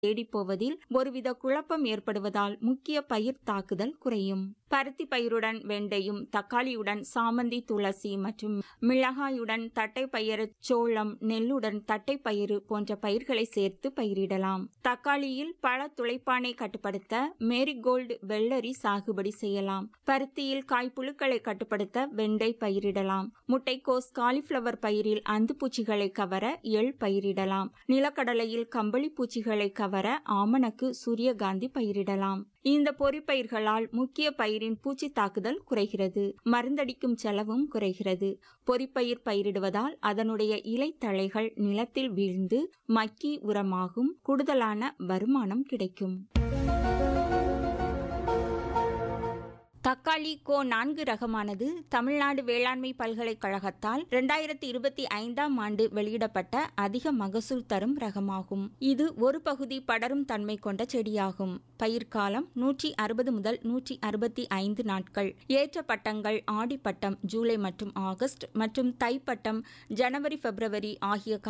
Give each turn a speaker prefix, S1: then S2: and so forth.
S1: தேடிப்போவதில் ஒருவித குழப்பம் ஏற்படுவதால் முக்கிய பயிர் தாக்குதல் குறையும் பருத்தி பயிருடன் வெண்டையும் தக்காளியுடன் சாமந்தி துளசி மற்றும் மிளகாயுடன் தட்டைப்பயிறு சோளம் நெல்லுடன் தட்டைப்பயிறு போன்ற பயிர்களை சேர்த்து பயிரிடலாம் தக்காளியில் பழ துளைப்பானை கட்டுப்படுத்த மேரிகோல்டு வெள்ளரி சாகுபடி செய்யலாம் பருத்தியில் காய்ப்புழுக்களை கட்டுப்படுத்த வெண்டை பயிரிடலாம் முட்டைக்கோஸ் காலிஃபிளவர் பயிரில் அந்துப்பூச்சிகளை கவர எள் பயிரிடலாம் நிலக்கடலையில் கம்பளி பூச்சிகளை கவர ஆமணக்கு சூரியகாந்தி பயிரிடலாம் இந்த பொறிப்பயிர்களால் முக்கிய பயிரின் பூச்சி தாக்குதல் குறைகிறது மருந்தடிக்கும் செலவும் குறைகிறது பொறிப்பயிர் பயிரிடுவதால் அதனுடைய இலைத்தழைகள் நிலத்தில் வீழ்ந்து மக்கி உரமாகும் கூடுதலான வருமானம் கிடைக்கும் தக்காளி கோ நான்கு ரகமானது தமிழ்நாடு வேளாண்மை பல்கலைக்கழகத்தால் இரண்டாயிரத்தி இருபத்தி ஐந்தாம் ஆண்டு வெளியிடப்பட்ட அதிக மகசூல் தரும் ரகமாகும் இது ஒரு பகுதி படரும் தன்மை கொண்ட செடியாகும் பயிர்காலம் நூற்றி அறுபது முதல் நூற்றி அறுபத்தி ஐந்து நாட்கள் ஏற்ற பட்டங்கள் ஆடிப்பட்டம் ஜூலை மற்றும் ஆகஸ்ட் மற்றும் தைப்பட்டம் ஜனவரி பிப்ரவரி ஆகிய